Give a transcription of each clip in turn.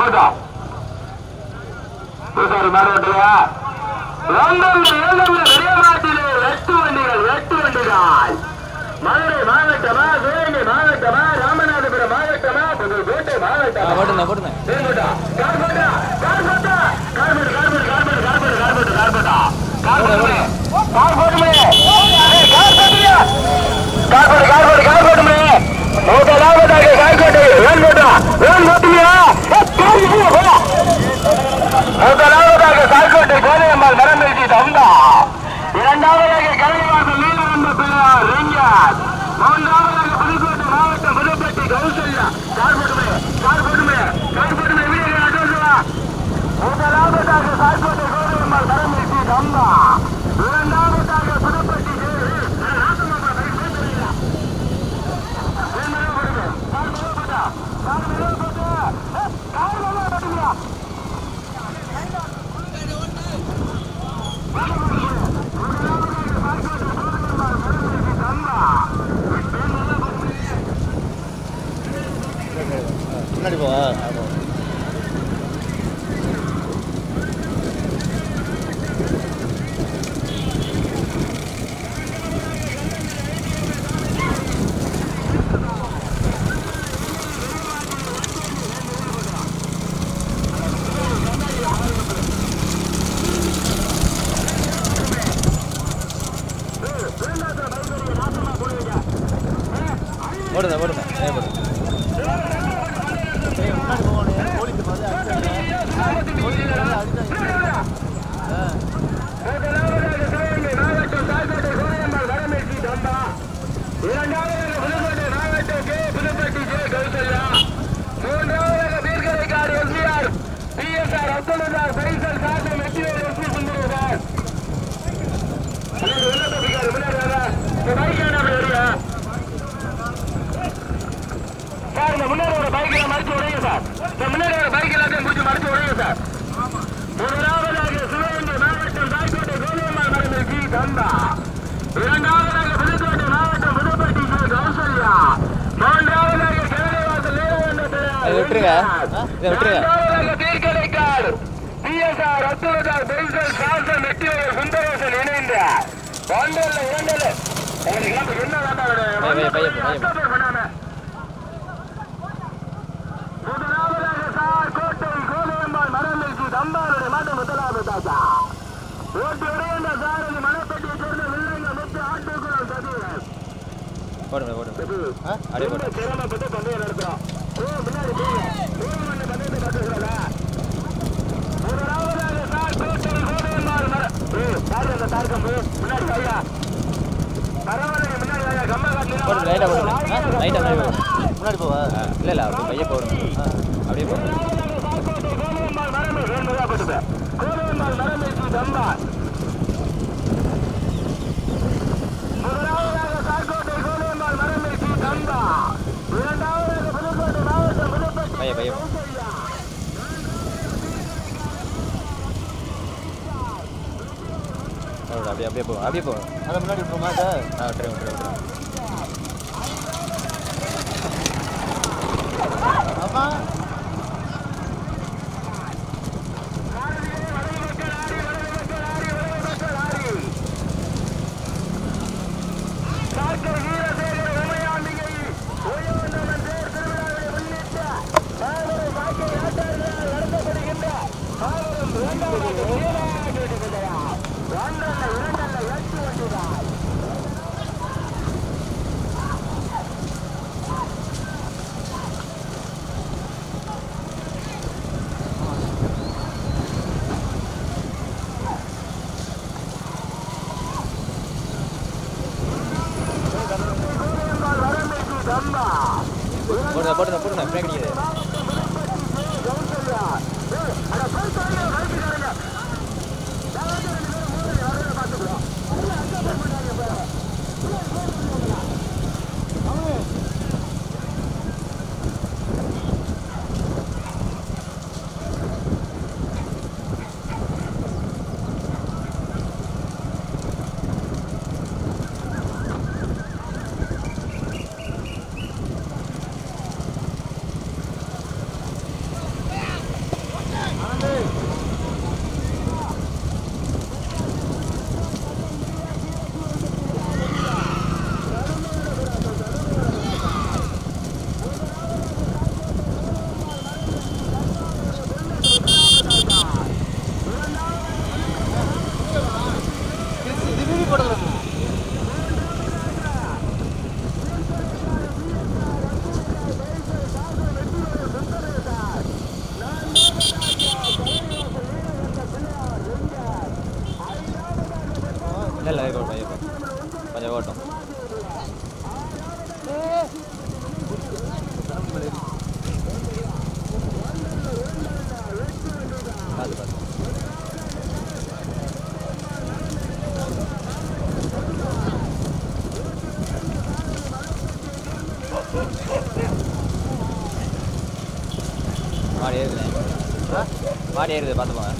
போட்டா பூசாரி மேல ஓட்டுறியா லண்டன் லண்டன்ல வெளியமாட்டிலே எட்டு வண்டிகள் எட்டு வண்டிகள் மதுரை மாவட்டமா சிவகங்கை மாவட்டமா ராமநாதபுரம் மாவட்டமா புதுக்கோட்டை மாவட்டமா போட்டுருந்தேன் போட்டுருந்தேன் தேர்வுடா. கார்போட்டா, கார்போட்டா. கார்போட், கார்போட், கார்போட், கார்போட், கார்போட், கார்போட்டா. கார்போட்டுமே. கார்போட்டுமே. ஏய், கார்போட்டுயா. கார்போட், கார்போட், கார்போட்டுமே. முதலாவதாக கார்போட்டு. வேன் போட்டா. வேன் போட்டுமையா? ஏய், கார்போட்டுயா, போடா. முதலாவதாக கார்கோட்டை கோதையம்மாள் மரம்பேசி தந்தா இரண்டாவதாக கலைவாசல் நீலகண்ட பிள்ளையார் ரிங்கர் மூன்றாவதாக புதுக்கோட்டை மாவட்டம் புதுப்பட்டி கௌசல்யா கார்போட்டுமே கார்போட்டுமே கார்போட்டுமே வீடு அட்ரஸ்வா முதலாவதாக கார்கோட்டை கோதையம்மாள் மரம்பேசி தந்தா இரண்டாவதாக புதுப்பட்டி முன்னாடி போவா போடுங்க போடுங்க ஏன் போடுங்க முதலாவதாக சிவகங்கை மாவட்டம் சாய்கோட்டை கோயம்பாள் வடமேற்கு தம்பா இரண்டாவதாக புதுக்கோட்டை மாவட்டம் கே புதுப்பட்டி ஜே கௌசல்யா மூன்றாவதாக தீர்க்கரைக்காடு எஸ்பிஆர் பிஎஸ்ஆர் அப்துல்லார் பைசல் சாத்தம் வெற்றிவேல் எஸ்பி சுந்தரேசார் முன்னாடி உள்ள தப்பிக்காரு, முன்னாடி வாங்க. இந்த bike ஏன்டா அப்படி வரியா? சார் இந்த முன்னாடி ஒரு பைக் எல்லாம் மறைச்சு உடையுங்க சார் இந்த முன்னாடி ஒரு பைக் எல்லாத்தையும் முடிச்சு மறைச்சு உடையுங்க சார் முதலாவதாக சிவகங்கை மாவட்டம் தாய்க்கோட்டை கோலியம்மாள் மரபில் ஜி தந்தா இரண்டாவதாக புதுக்கோட்டை மாவட்டம் புதுப்பட்டி ஜி கௌசல்யா மூன்றாவதாக கேரளவாசல் நீலகண்ட அதை விட்டுருங்க. ஆ, இதை விட்டுருங்க. நான்காவதாக தீர்க்கடைக்காடு பிஎஸ்ஆர் அப்துல்லார் பெய்சல் சாசன் வெற்றிவேல் சுந்தரேசன் இணைந்த ஒன்றல்ல இரண்டல்ல உங்களுக்கு எல்லாம் இப்ப என்ன வேண்டாம் பைய, பைய, பைய, பைய. அஸ்தபர் பண்ணாம முதலாவதாக சார் கோட்டை கோலையம்மாள் மரமிழ்ச்சி தம்பாருடைய மாட்டு முதலாவது தாத்தா ஓட்டு உடையண்ட சாரதி மலைப்பட்டியை சேர்ந்த வில்லைங்க முத்து ஆட்டுக்குளம் சதீரன் போடுங்க போடுங்க ஆ அப்படியே ரொம்ப போடுங்க சிரமப்பட்டு பந்தயம் நடத்துறோம் ஓ முன்னாடி போங்க மூணு மணி பந்தயத்தை பார்த்துக்கிறோம்ல முதலாவதாக சார் கோட்டை கோலையம்மாள் மர ஏய் சார் அந்த தார்க்கம் முன்னாடி ஐயா பரவாயில்ல முன்னாடி ஐயா கம்ம போடுங்க லைட்டாக போடுங்க ஆ காட்டினா லைட்டாக முன்னாடி போடுங்க முன்னாடி போவா இல்லை இல்லை அப்படியே பைய போடுங்க ஆ அப்படியே போடுங்க கோலையம்மாள் மரமே வேண்டுதா போட்டுது கோலையம்மாள் மரமே ஸ்ரீ தம்பாள் முதலாவதாக சார்கோட்டை கோலையம்மாள் மரமே ஸ்ரீ தம்பா இரண்டாவதாக புதுக்கோட்டை மாவட்டம் புதுப்பட்டி பைய பைய கௌசல்யா. போடுங்க அப்படியே அப்படியே போங்க அப்படியே போங்க அதை முன்னாடி விட்டுருமா சார் ஆ விட்டுருங்க விட்டுருங்க விட்டுருங்க ஆமா டாக்டர் வீரசேகர் உமையாண்டிகை ஓய்வந்தவன் தேர் திருவிழாவை முன்னிட்டு மாபெரும் வாக்கை நாட்டார்களால் நடத்தப்படுகின்ற மாபெரும் இரண்டாவது வீராக கேட்டுக்கொள்ளையா ஒன்றல்ல இரண்டல்ல எட்டு வண்டிதான் கோலியம்பாள் வரம்பேசி தம்பா போடுங்க போடுங்க போடுங்க பிரேக் அடிக்குது கௌசல்யா ஏய், அட போய் தாங்க, பைக்குக்காரங்க. ஏறுதுண்ணே மாடி ஏறுது பார்த்துப்பாங்க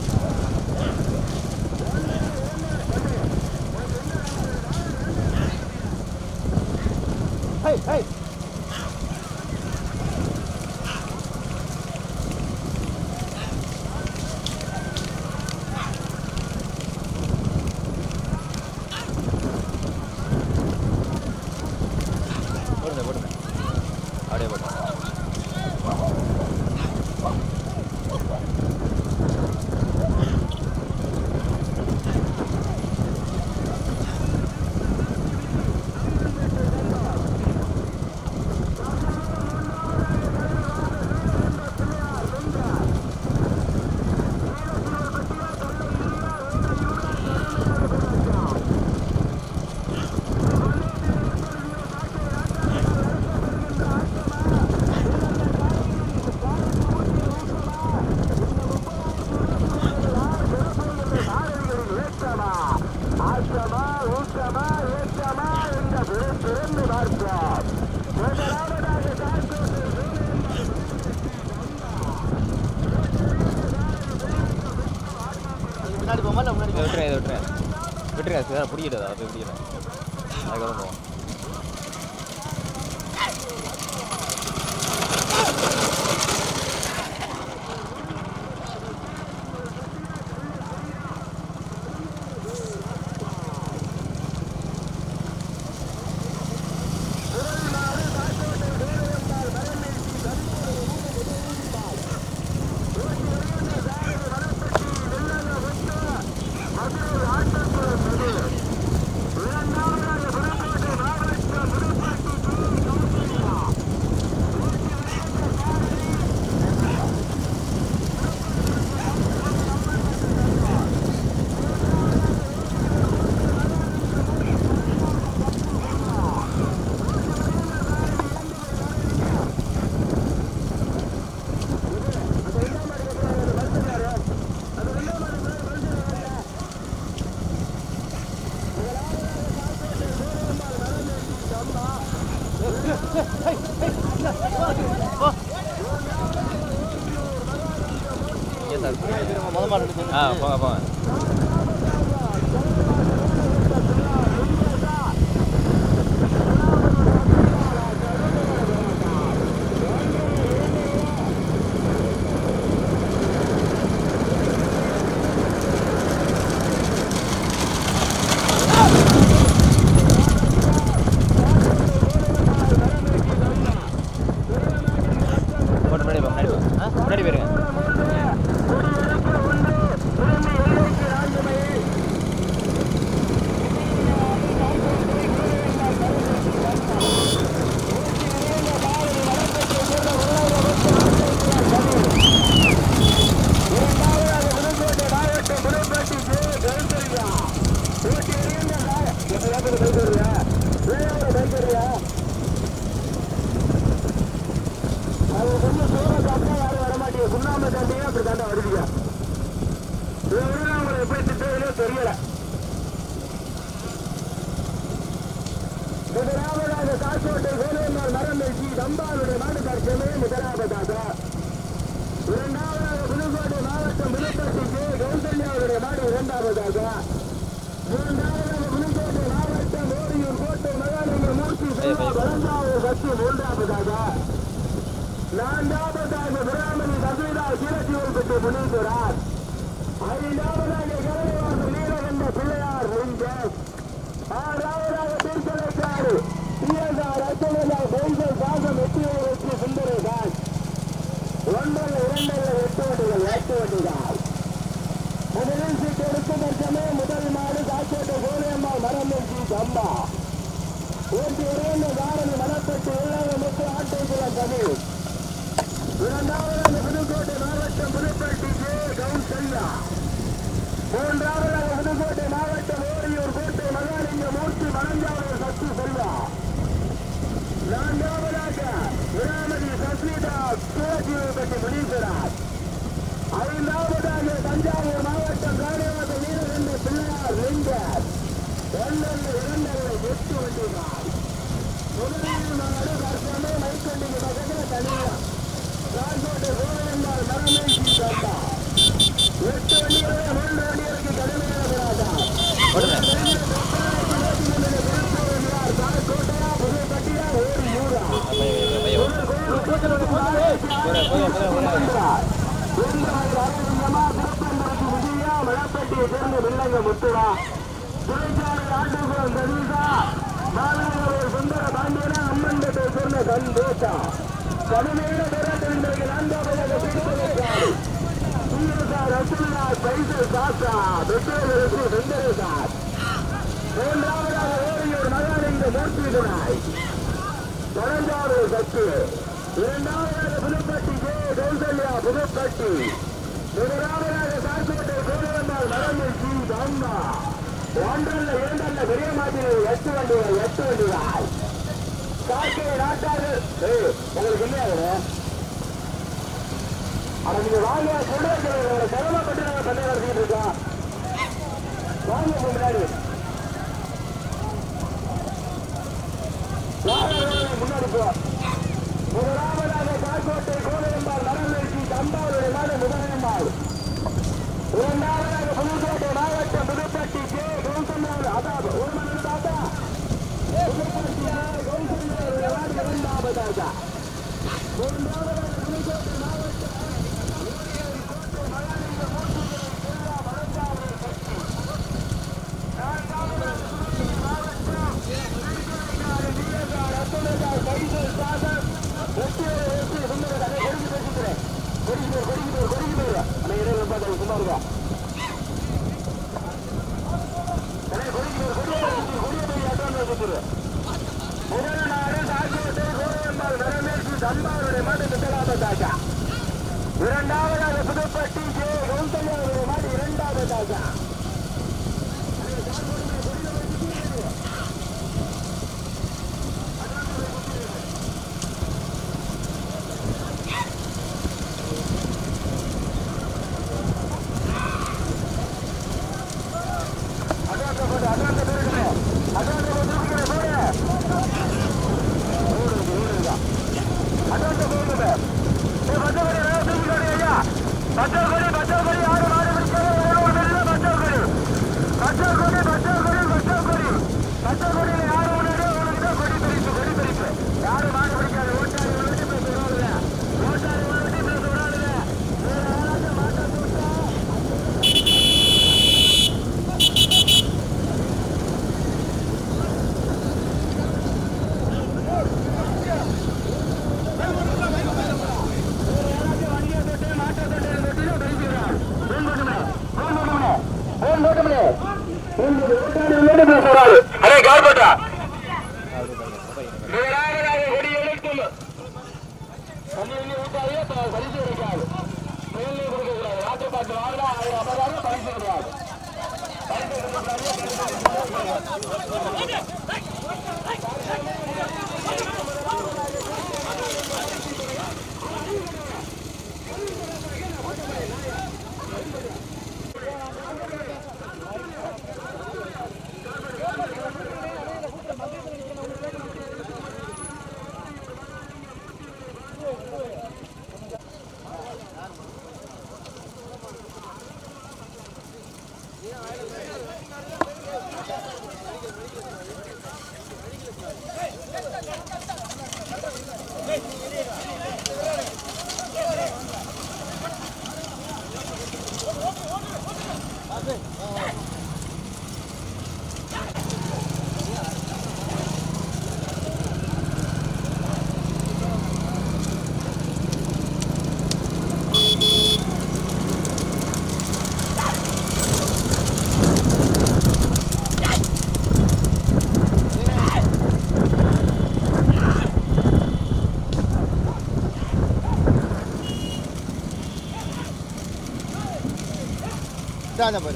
ஹை ஹை போடுங்க போடுங்க அப்படியே போடுங்க ஏற்றமா ஆற்றமா ஊற்றமா ஏற்றமா என்ற திறந்து பார்ப்போம் முதலாவதாக முன்னாடி போமா இல்லை முன்னாடி விட்டுறேன் இதை விட்டுறேன் விட்டுறேன் சார் பிடிக்கிட்டதா போய் பிடிக்கிறேன் அதுக்கப்புறம் போவோம் ஏன் சார் முத மாடு எடுத்து ஆ போங்க போங்க போட்டு முன்னாடி போ முன்னாடி போ ஆ முன்னாடி போயிருங்க சுண்ணாம்பு தாண்டியே அப்படி தாண்டா வருவீங்க இதை விட உங்களை எப்படி திட்டவில்லையோ தெரியல முதலாவதாக காசோட்டை வேலையம்மாள் மரம் வீழ்ச்சி தம்பாளுடைய மாட்டுக்கார் சென்னையை முதலாவதாக இரண்டாவதாக புதுக்கோட்டை மாவட்டம் புதுப்பட்டி கே கௌசல்யாவுடைய மாடு இரண்டாவதாக மூன்றாவதாக புதுக்கோட்டை மாவட்டம் ஓரியூர் கோட்டை மகாலிங்க மூர்த்தி செல்வா வளர்ந்தாவூர் பற்றி மூன்றாவதாக நான்காவதாக பிராமணி சதுரா சிரஜீவன் பெற்று முனீஸ்வரார் ஐந்தாவதாக கலைவாசல் நீலகண்ட பிள்ளையார் லிங்கம் ஆறாவதாக திருக்கலைக்காடு சிஎஸ்ஆர் அச்சலா பெண்கள் பாசம் வெற்றியை வெற்றி சுந்தரேகான் ஒன்றல்ல இரண்டல்ல எட்டு வண்டிகள் எட்டு வண்டிகள் முதலில் சீட்டு எடுக்கும் பட்சமே முதல் மாடு காக்கோட்டை கோலியம்மாள் மரமெஞ்சி கம்பா ஓட்டி இறைந்த தாரணி மணப்பட்டு உள்ளாத முத்து ஆட்டைக்குளம் தமிழ் இரண்டாவதாக புதுக்கோட்டை மாவட்டம் புதுப்பட்டி கே கவுன்சல்யா மூன்றாவதாக புதுக்கோட்டை மாவட்டம் ஓரியூர் கோட்டை மகாலிங்க மூர்த்தி மணஞ்சாவூர் சக்தி செல்வா நான்காவதாக விராமதி சஸ்மிதா சிவஜீவப்பட்டி முனீஸ்வரர் ஐந்தாவதாக தஞ்சாவூர் மாவட்டம் காரியவாசல் நீலகண்ட பிள்ளையார் லிங்கர் ஒன்றல்ல இரண்டல்ல எட்டு வண்டிகள் முதலில் நாடு தற்சமே மைக்கண்டிக்கு பக்கத்தில் தனியா ராஜோட்டை கோவிந்தம்மாள் மரமேசி தம்பா எட்டு வண்டிகளை மூன்று வண்டிகளுக்கு கடுமையான போராட்டம் ஓடுங்க பைய பைய போற போற போற போற கடுமையான போராட்டம் நான்காவது மூன்றாவதாக ஓரியூர் மகாலிங்க மூர்த்தி துணை தொடர்ந்தாறு சக்தி இரண்டாவதாக புதுப்பட்டி ஜே கௌசல்யா புதுப்பட்டி முதலாவதாக சார்பேட்டை கோவிந்தம்மாள் மரமில் சி தாங்கா ஒன்றல்ல இரண்டல்ல பெரிய மாதிரி எட்டு வண்டிகள் எட்டு வண்டிகள் காக்கை நாட்டாறு ஏய், உங்களுக்கு என்ன ஆகுது ஆனா நீங்க வாங்க கொண்டு சிரமப்பட்டு நாங்க பண்ண நடத்திட்டு இருக்கோம் வாங்க உங்க முன்னாடி வாங்க, வாங்க, முன்னாடி போ முதலாவதாக காக்கோட்டை கோவையம்பாள் மரநெல்சி தம்பாவுடைய நாடு முதலம்பாள் இரண்டாவதாக புதுக்கோட்டை மாவட்டம் புதுப்பட்டி கே கௌசம்யார் அதான் ஒரு மணி தாத்தா புதுப்பட்டி கே கௌசம்யாருடைய நாடு இரண்டாவதாக மூன்றாவதாக புதுக்கோட்டை மாவட்டம் இரண்டாவதாக புதுப்பட்டி ஜே கௌசல்யாவுடைய மாடு இரண்டாவதாக அரே கார்பட்டா முதலாவதாக கொடி எழுக்கும் தண்ணி வெளியே ஊத்தாதே ப- பரிசு கிடைக்காது மேலே கொடுக்கக்கூடாது வாட்டர் பாட்டு வாங்கினா ஆயிரம் ஐம்பதாயிரம் பரிசு கிடையாது பரிசு கொடுக்கக்கூடாது, இதான பாரு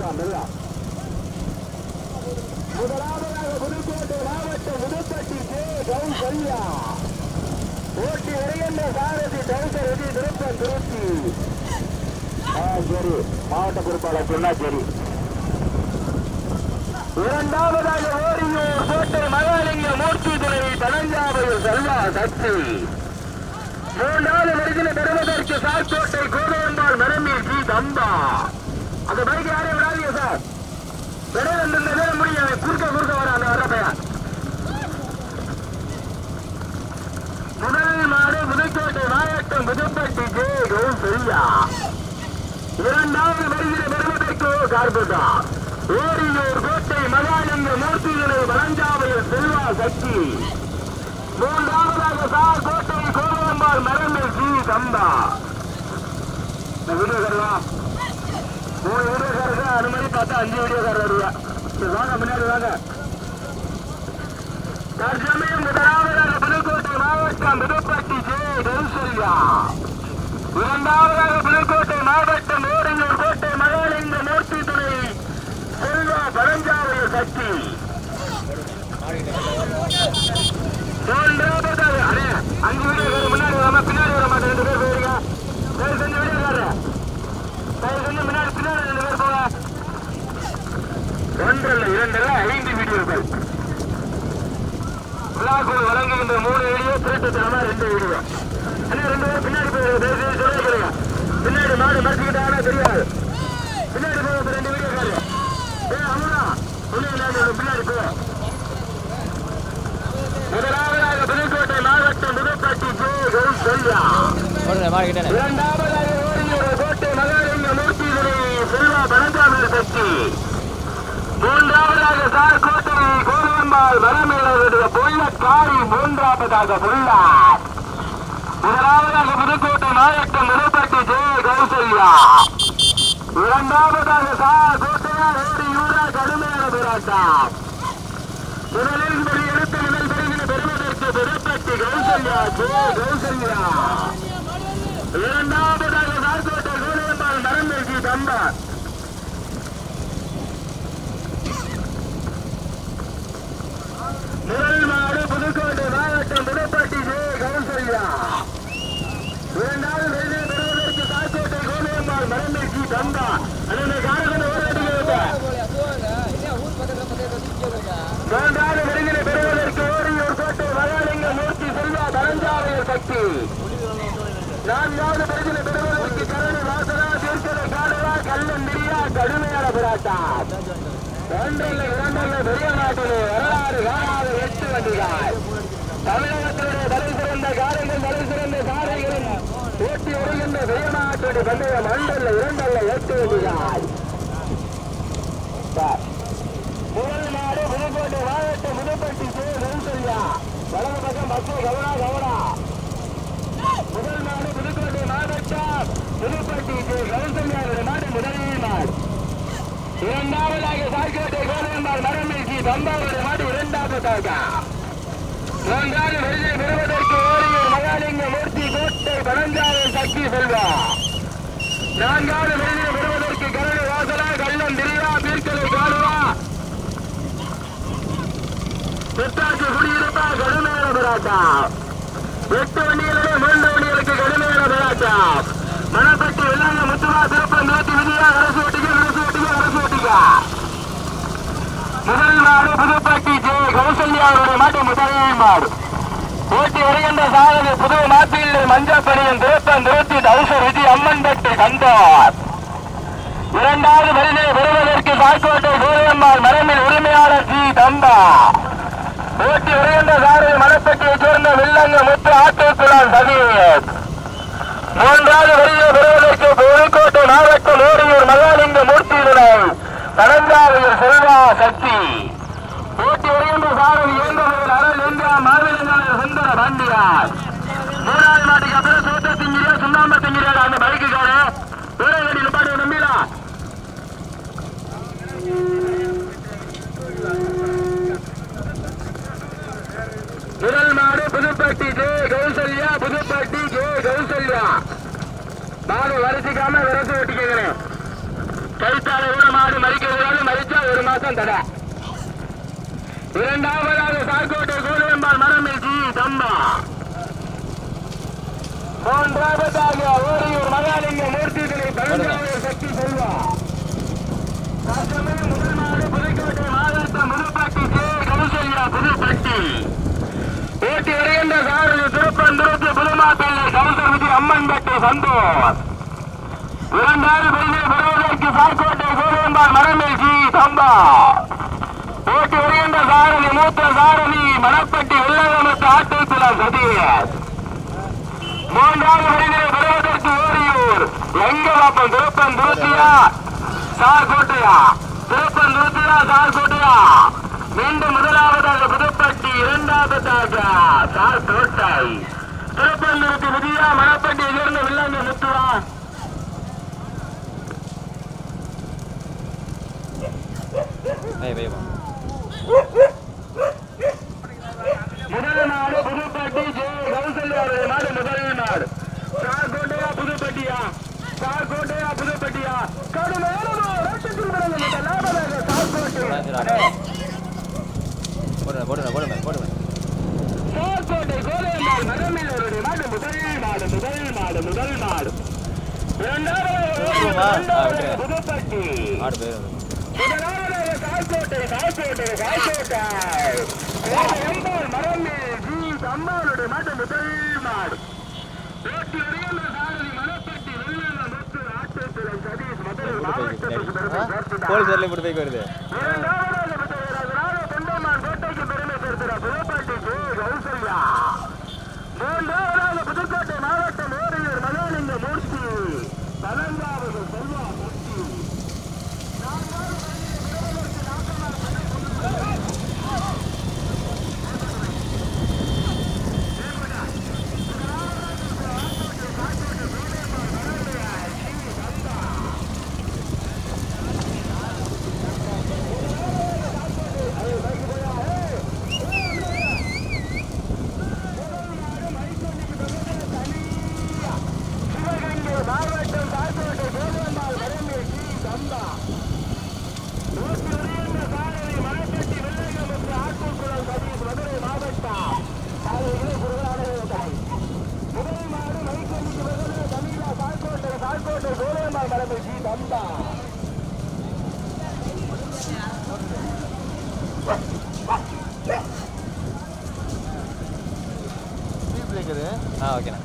மெல்லா மெல்லா முதலாவதாக புதுக்கோட்டை மாவட்டம் புதுப்பட்டி கே கௌசல்யா ஓட்டி வருகின்ற சாரதி டவுசர் எதி திருப்பம் திருச்சி ஆ சரி மாவட்ட பொறுப்பாளர் சொன்னா சரி இரண்டாவதாக ஓரியூர் கோட்டை மகாலிங்க மூர்த்தி துணை தனஞ்சாவையில் செல்வா சக்தி மூன்றாவது வருகிற பெறுவதற்கு சார்கோட்டை கோதவம்பாள் மரமி ஜி தம்பா அந்த பைக் யாரையும் விடாதீங்க சார் இடையில இந்த வேலை முடியும் குறுக்க குறுக்க வர அந்த வர பையன் முதல் மாடு புதுக்கோட்டை மாவட்டம் புதுப்பட்டி ஜே கௌசல்யா இரண்டாவது வருகிற பெறுவதற்கு கார்பதா ஓரியூர் கோட்டை மகாலிங்க மூர்த்திகளை வளஞ்சாவையில் செல்வா சக்தி மூன்றாவதாக சார் கோட்டை கோதவம்பாள் மரமில் ஜி தம்பா வீடியோக்காரா மூணு வீடியோக்காரங்க அனுமதி பார்த்தா அஞ்சு வீடியோக்காரர் வருவா சரி, வாங்க முன்னாடி வாங்க தற்சமயம் முதலாவதாக புதுக்கோட்டை மாவட்டம் புதுப்பட்டி ஜே கௌசல்யா இரண்டாவதாக புதுக்கோட்டை மாவட்டம் ஓரியூர் கோட்டை மகாலிங்க மூர்த்தி துணை செல்வா பழஞ்சாவைய சக்தி மூன்றாவதாக அண்ணே அஞ்சு வீடியோக்காரர் முன்னாடி வராம பின்னாடி வர மாட்டேன் ரெண்டு பேர் போயிருங்க தயவு செஞ்சு வீடியோக்காரர் தயவு செஞ்சு முன்னாடி பின்னாடி ரெண்டு பேர் போங்க ஒன்றல்ல இரண்டல்ல ஐந்து வீடியோக்கள் விழாக்குள் வழங்குகின்ற மூணு வீடியோ திருட்டுத்தனமா ரெண்டு வீடியோ அண்ணா ரெண்டு பேரும் பின்னாடி போய் தயவு செய்து சொல்ல கேளுங்க பின்னாடி மாடு மறைச்சிக்கிட்டாங்கன்னா தெரியாது பின்னாடி போக ரெண்டு வீடியோ காரு ஏ அம்மா ஒண்ணு பின்னாடி போ முதலாவதாக புதுக்கோட்டை மாவட்டம் புதுப்பட்டி ஜே கௌசல்யா ஓடுங்க மாடிக்கிட்டே இரண்டாவதாக ஓரியூர் கோட்டை மகாலிங்க மூர்த்தி துணை செல்வா பழஞ்சாமி சக்தி மூன்றாவதாக சார் கோட்டை கோலம்பால் மரமேலுடைய புள்ள காரி மூன்றாவதாக புள்ளார் முதலாவதாக புதுக்கோட்டை மாவட்டம் புதுப்பட்டி ஜே கௌசல்யா இரண்டாவதாக சார் கோட்டையா ஓடி யூரா கடுமையான போராட்டம் முதலில் படி எடுத்து முதல் பரிசினை பெறுவதற்கு புதுப்பட்டி கௌசல்யா ஜே கௌசல்யா இரண்டாவதாக சார்கோட்டை கோலியம்பால் மரம்பேசி தம்பார் முதல் மாடு புதுக்கோட்டை மாவட்டம் புதுப்பட்டி ஜே கௌசல்யா இரண்டாவது வெள்ளி பெறுவதற்கு சார்கோட்டை கோலியம்பால் மரம்பேசி தம்பா அந்த காரகனை ஒரு மூன்றாவது விருதினை பெறுவதற்கு ஓரியூர் கோட்டை மகாலிங்க மூர்த்தி செல்வா தனஞ்சாவைய சக்தி நான்காவது விருதினை பெறுவதற்கு கரணி வாசனா தீர்க்கலை காடுவா கல்லன் மிரியா கடுமையான போராட்டம் ஒன்றல்ல இரண்டல்ல பெரிய நாட்டிலே வரலாறு காணாத எட்டு வண்டிகள் தமிழகத்தினுடைய தலை சிறந்த காரைகள் தலை சிறந்த சாரைகளும் ஓட்டி வருகின்ற பெரிய நாட்டுடைய பந்தயம் ஒன்றல்ல இரண்டல்ல எட்டு வண்டிகள் சார் முதல் நாடு புதுக்கோட்டை மாவட்டம் புதுப்பட்டி சே கௌசல்யா வலது பக்கம் பஸ் கவனா கவனா முதல் நாடு புதுக்கோட்டை மாவட்டம் புதுப்பட்டி சே கௌசல்யாவுடைய நாடு முதல் நாடு இரண்டாவதாக சாய்கோட்டை கோலையம்பாள் மரமேசி பம்பாவுடைய நாடு இரண்டாவதாக மூன்றாவது விருதை பெறுவதற்கு ஓரியூர் மகாலிங்க மூர்த்தி கோட்டை பழஞ்சாலை சக்தி செல்வா நான்காவது விருதை பெறுவதற்கு கரணி வாசலா கள்ளம் திரியா பீர்க்கலை காணுவா தெற்காட்சி குடியிருப்பா கடுமையான போராட்டம் எட்டு வண்டிகளிலே மூன்று வண்டிகளுக்கு கடுமையான போராட்டம் மணப்பட்டி வெள்ளாங்க முத்துவா திருப்பம் நோக்கி விதியா அரசு ஓட்டிக்க அரசு ஓட்டிக்க அரசு ஓட்டிக்க முதல் மாடு புதுப்பட்டி ஜே கௌசல்யாவுடைய மாட்டு முதல் மாடு ஓட்டி வருகின்ற சாரதி புது மாப்பிள்ளை மஞ்சப்பணியின் திருப்பம் திருத்தி தௌசர் விதி அம்மன்பட்டு கண்டார் இரண்டாவது பரிசை பெறுவதற்கு சாய்கோட்டை சூரியம்மாள் மரமில் உரிமையாளர் ஜி தம்பா ஓட்டி வருகின்ற சாரதி மணப்பட்டியைச் சேர்ந்த வில்லங்க முத்து ஆட்டோக்குளான் சதீஷ் மூன்றாவது வரியை பெறுவதற்கு புதுக்கோட்டை மாவட்டம் ஓரியூர் மகாலிங்க மூர்த்தியினர் கடந்தாவையில் செல்வா சக்தி ஓட்டி வருகின்ற சாரதி இயங்குகையில் அருள் இந்தியா மாவீரங்கள் சுந்தர பாண்டியார் மூணாவது நாட்டுக்கு அப்புறம் சோத்த திங்கிரியா சுண்ணாம்ப திங்கிரியா அந்த பைக்குக்காரு வீரகடி நிப்பாடு நம்பிடா முதல் மாடு புதுப்பட்டி ஜே கௌசல்யா புதுப்பட்டி ஜே கௌசல்யா மாடு வரிசைக்காம விரசு வெட்டி கேட்கிறேன் கருத்தால கூட மாடு மறிக்க கூடாது மறிச்சா ஒரு மாசம் தடை இரண்டாவதாக சாக்கோட்டை கோலியம்பால் மரமில் ஜி தம்பா மூன்றாவதாக ஓரியூர் மகாலிங்க மூர்த்திகளை பதினஞ்சாவது சக்தி செல்வா தற்சமயம் முதல் மாடு புதுக்கோட்டை மாவட்டம் புதுப்பட்டி கே கௌசல்யா புதுப்பட்டி ஓட்டி வருகின்ற சாரதி திருப்பந்துருத்தி புதுமாப்பிள்ளை கௌசர் விஜய் அம்மன்பட்டி சந்தோஷ் இரண்டாவது பையனை பெறுவதற்கு சாக்கோட்டை கோலியம்பால் மரமில் ஜி தம்பா ஓட்டி வருகின்ற சாரதி மூத்த சாரதி மணப்பட்டி வெள்ளகமத்து ஆட்டுக்குளம் சதீஷ் மூன்றாவது வரையிலே பெறுவதற்கு ஓரியூர் எங்கவாப்பம் திருப்பம் திருத்தியா சார் கோட்டையா திருப்பம் திருத்தியா சார் கோட்டையா மீண்டும் முதலாவதாக புதுப்பட்டி இரண்டாவதாக சார் கோட்டை திருப்பம் திருத்தி விஜயா மணப்பட்டி இருந்து வில்லங்க முத்துவா ஏய் வை வா முதல் நாடு புதுப்பட்டி ஜே கௌசல்யாவுடைய நாடு முதல் நாடு சார் கோட்டையா புதுப்பட்டியா சார் கோட்டையா புதுப்பட்டியா கடுமையான ரத்தத்தில் பிறந்த முதல் லாபமாக சார் கோட்டை போடுங்க போடுங்க போடுங்க போடுங்க சார்கோட்டை கோலையம்மாள் மரமில்லருடைய நாடு முதல் நாடு முதல் நாடு முதல் நாடு இரண்டாவது போதுமா? ஆ, விட்டுருங்க. புதுப்பட்டி ஆடு பேர் முதலாவதாக சார்கோட்டை சார்கோட்டை சார்கோட்டை கோலையம்மாள் மரமில் ஜி அம்மாளுடைய நாடு முதல் நாடு ஓட்டி வருகின்ற சாரதி மணப்பட்டி வெள்ளன முத்து ஆட்டுக்குளம் சதீஷ் மதுரை மாவட்டத்துக்கு பெருமை சேர்த்துட்டார். போலீஸ் வரல இப்படி போய்க்கு வருது இரண்டாவதாக பெற்றவராக தொண்டமான் கோட்டைக்கு பெருமை சேர்க்கிறார் புதுப்பாட்டி கே கௌசல்யா மூன்றாவதாக புதுக்கோட்டை மாவட்டம் ஓரியூர் மகாலிங்க மூர்த்தி பதினைந்தாவது செல்வா மூர்த்தி சிவகங்கை மாவட்டம் காசோட்டை கோதம்பால் வரம்பில் சி சந்தா நூற்றி உரியந்த சாரதி மலைப்பட்டி வெள்ளையம் என்று ஆக்கூர்குளம் சதீஷ் மதுரை மாவட்டம் சாலைகளே குருவான முதல் மாடு மைக்கொண்டிக்கு வருவது தமிழா சாய்கோட்டை சாய்கோட்டை கோதம்பால் வரம்பில் சி சந்தா இருக்குது ஆ ஓகேண்ணா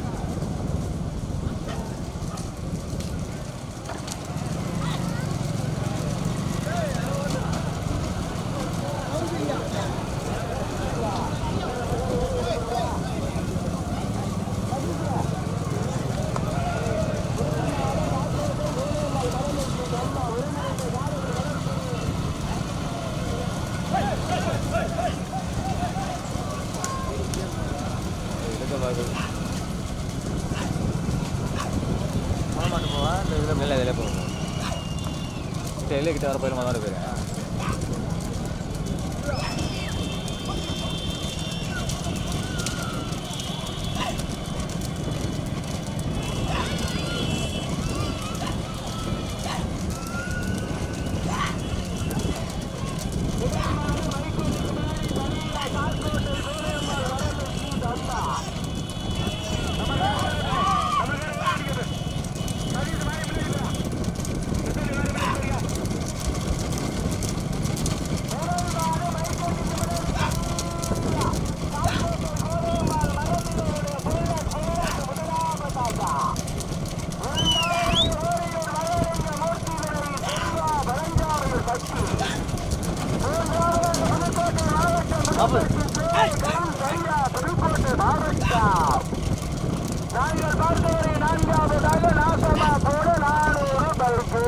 இதுக்கு பார்க்குது மாமாட்டு போவா இந்த இதில் மேலே இதில் போகும் டெய்லி கிட்ட வர போயிருமா தான் போயிரு நாங்கள் பார்த்தவரை நான்காவதாக நாசமா போட நானூறு பல்கு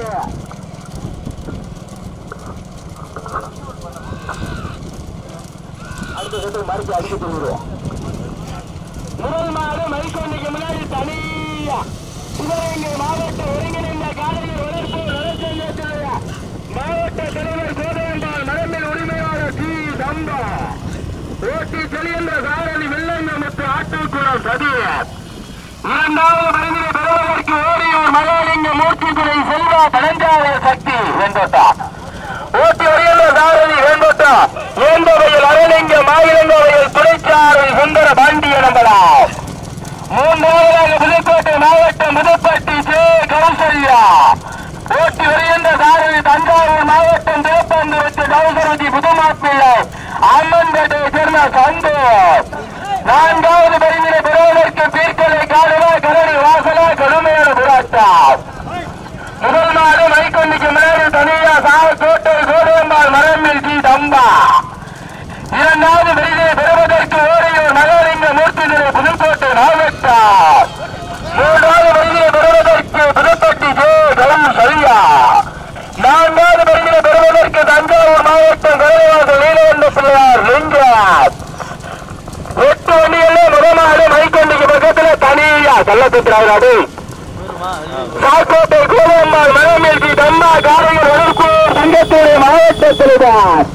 அடுத்த சுற்று மறுத்து அடிக்க திருவிடுவோம் முதல் மாடு மைக்கொண்டிக்கு முன்னாடி தனியா சிவகங்கை மாவட்ட ஒருங்கிணைந்த காலையில் வளர்ப்பு நலச்சங்கத்துடைய மாவட்ட தலைவர் கோதையம்பாள் மரபில் உரிமையாளர் டி சம்பா ஓட்டி செல்கின்ற சாரதி வெள்ளங்க மற்றும் ஆட்டுக்குளம் சதியர் இரண்டாவது பரிதினை பெறுவதற்கு ஓடியூர் மகாலிங்க மூர்த்தி துறை செல்வா தனஞ்சாவல் சக்தி வெங்கோட்டா ஓட்டி வருகின்ற சாரதி வெங்கோட்டா ஏந்தவையில் அருளிங்க மாயிலங்கவையில் துணைச்சாரல் சுந்தர பாண்டிய நம்பலாம் மூன்றாவதாக புதுக்கோட்டை மாவட்டம் புதுப்பட்டி ஜே கௌசல்யா ஓட்டி வருகின்ற சாரதி தஞ்சாவூர் மாவட்டம் திருப்பந்தூரத்து கௌசரதி புதுமாப்பிள்ளை அம்மன்பேட்டை சேர்ந்த சந்தோஷ் நான்காவது பரிந்தினை பெறுவதற்கு பீர்க்கலை காடுவா கரடி வாசலா கடுமையான போராட்டம் முதல் நாடு மைக்கொண்டிக்கு முன்னாடி தனியா சாவக்கோட்டை கோடையம்பாள் மரமில் ஜி தம்பா இரண்டாவது விருதை பெறுவதற்கு ஓரியூர் மகாலிங்க மூர்த்தி திரு புதுக்கோட்டை மாவட்டம் மூன்றாவது விருதை பெறுவதற்கு புதுப்பட்டி ஜே கௌ சரியா நான்காவது விருதை பெறுவதற்கு தஞ்சாவூர் மாவட்டம் கருவாசல் நீலவந்த பிள்ளையார் லிங்கம் எட்டு வண்டிகளே முதமாடு மைக்கொண்டிக்கு பக்கத்துல தனியா கள்ளத்துறாரு சாக்கோட்டை கோலம்மாள் மரமேல்வி தம்மா காரையில் வளர்க்கூர் சங்கத்துறை மாவட்டத்தில்தான்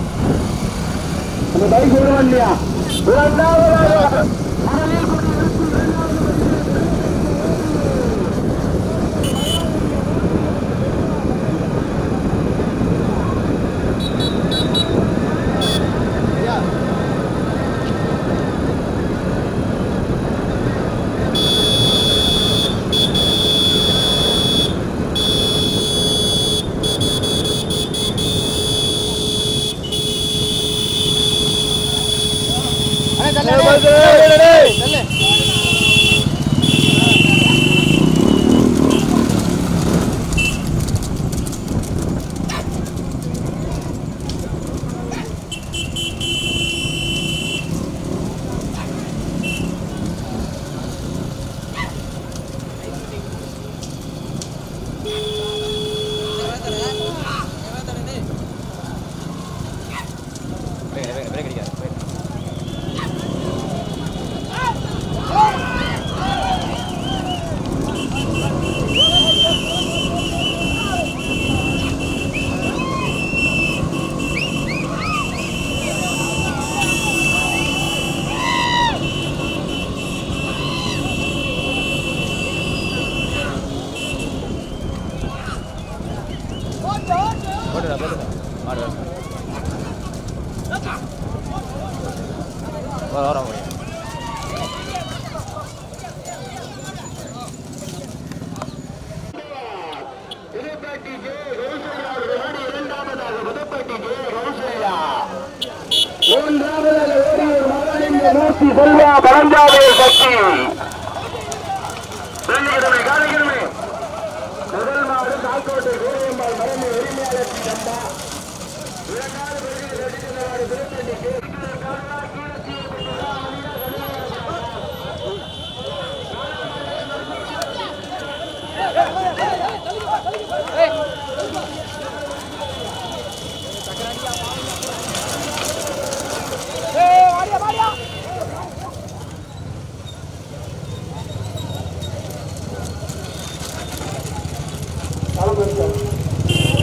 அந்த பைக் விடுவோம் இல்லையா இரண்டாவதாக போட்டுடா போட்டுடா மாடு வர வர முடியும் புதுப்பட்டி ஜே கௌசல்யா முன்னாடி இரண்டாவதாக புதுப்பட்டி ஜே கௌசல்யா மூன்றாவதாக ஓடியூர் மகாலிங்க மூர்த்தி செல்வா பழஞ்சாவே சக்தி